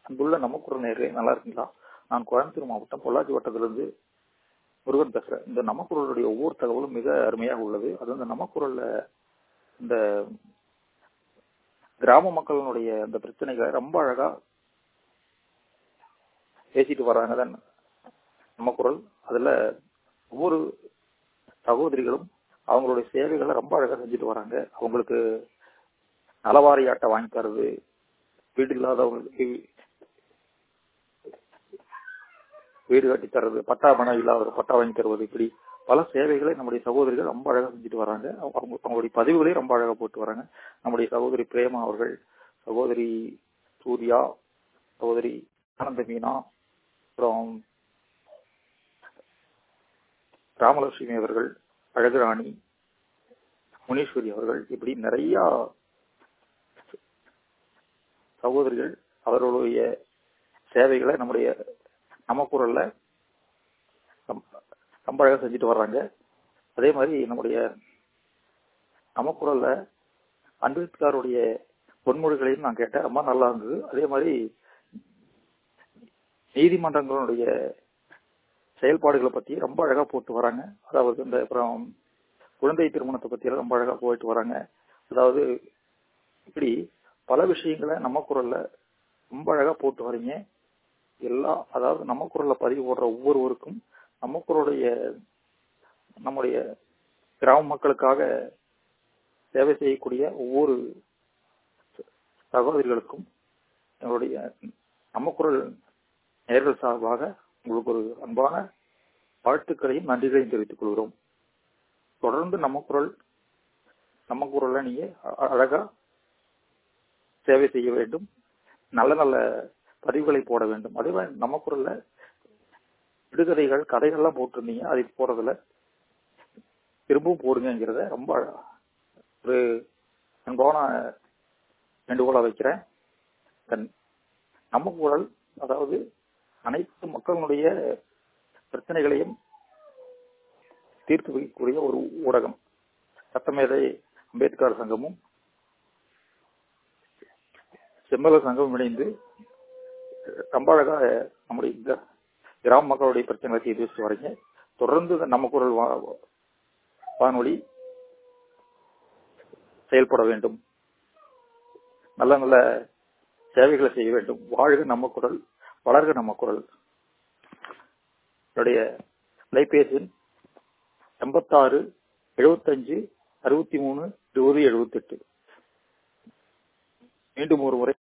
அன்புள்ள நமக்குரல் நேர்களே நல்லா இருக்கீங்களா நான் கோயம்புத்தூர் மாவட்டம் பொள்ளாச்சி வட்டத்திலிருந்து முருகன் பேசுறேன் இந்த நமக்குரலுடைய ஒவ்வொரு தகவலும் மிக அருமையாக உள்ளது அது இந்த நமக்குரல்ல இந்த கிராம மக்களினுடைய அந்த பிரச்சனைகளை ரொம்ப அழகா பேசிட்டு வர்றாங்க தான் நம்ம குரல் அதுல ஒவ்வொரு சகோதரிகளும் அவங்களுடைய சேவைகளை ரொம்ப அழகா செஞ்சுட்டு வராங்க அவங்களுக்கு நலவாரி அட்டை வாங்கி தருது வீடு இல்லாதவங்களுக்கு வீடு கட்டி தர்றது பட்டா பணம் இல்லாத பட்டா வாங்கி தருவது இப்படி பல சேவைகளை நம்முடைய சகோதரிகள் ரொம்ப அழகா செஞ்சுட்டு வராங்க அவங்க அவங்களுடைய பதிவுகளையும் ரொம்ப அழகா போட்டு வராங்க நம்முடைய சகோதரி பிரேமா அவர்கள் சகோதரி சூர்யா சகோதரி ஆனந்த மீனா அப்புறம் ராமலட்சுமி அவர்கள் அழகுராணி முனீஸ்வரி அவர்கள் இப்படி நிறைய சகோதரிகள் அவர்களுடைய சேவைகளை நம்முடைய நமக்குரல்ல ரொம்ப அழகாக செஞ்சுட்டு வர்றாங்க அதே மாதிரி நம்முடைய நமக்குரல்ல அம்பேத்கருடைய பொன்மொழிகளையும் நான் கேட்டேன் ரொம்ப நல்லா இருந்தது அதே மாதிரி நீதிமன்றங்களுடைய செயல்பாடுகளை பத்தி ரொம்ப அழகா போட்டு வராங்க அதாவது இந்த அப்புறம் குழந்தை திருமணத்தை பத்தி ரொம்ப அழகா போயிட்டு வராங்க அதாவது இப்படி பல விஷயங்களை நம்ம குரல்ல ரொம்ப அழகா போட்டு வரீங்க எல்லா அதாவது நம்ம குரல்ல பதிவு போடுற ஒவ்வொருவருக்கும் நம்ம குரலுடைய நம்முடைய கிராம மக்களுக்காக சேவை செய்யக்கூடிய ஒவ்வொரு சகோதரிகளுக்கும் எங்களுடைய நம்ம குரல் நேர்கள் சார்பாக உங்களுக்கு ஒரு அன்பான வாழ்த்துக்களையும் நன்றிகளையும் தெரிவித்துக் கொள்கிறோம் தொடர்ந்து நம்ம குரல் நம்ம குரல்ல நீங்க அழகா சேவை செய்ய வேண்டும் நல்ல நல்ல பதிவுகளை போட வேண்டும் அதே மாதிரி நம்ம குரல்ல விடுகதைகள் கதைகள்லாம் போட்டிருந்தீங்க அதை போறதுல திரும்பவும் போடுங்கிறத ரொம்ப ஒரு அன்பான வேண்டுகோளா வைக்கிறேன் நம்ம குரல் அதாவது அனைத்து மக்களுடைய பிரச்சனைகளையும் தீர்த்து வைக்கக்கூடிய ஒரு ஊடகம் சட்டமேதை அம்பேத்கர் சங்கமும் செம்மல சங்கமும் இணைந்து ரொம்ப அழகா நம்முடைய கிராம மக்களுடைய பிரச்சனைகளை தீர்த்து வச்சு வரீங்க தொடர்ந்து நம்ம குரல் வானொலி செயல்பட வேண்டும் நல்ல நல்ல சேவைகளை செய்ய வேண்டும் வாழ்க நம்ம குரல் வளர்க நம்ம குரல் என்னுடைய அலைபேசி எண்பத்தாறு எழுபத்தஞ்சு அறுபத்தி மூணு இருபது எழுபத்தெட்டு மீண்டும் ஒரு முறை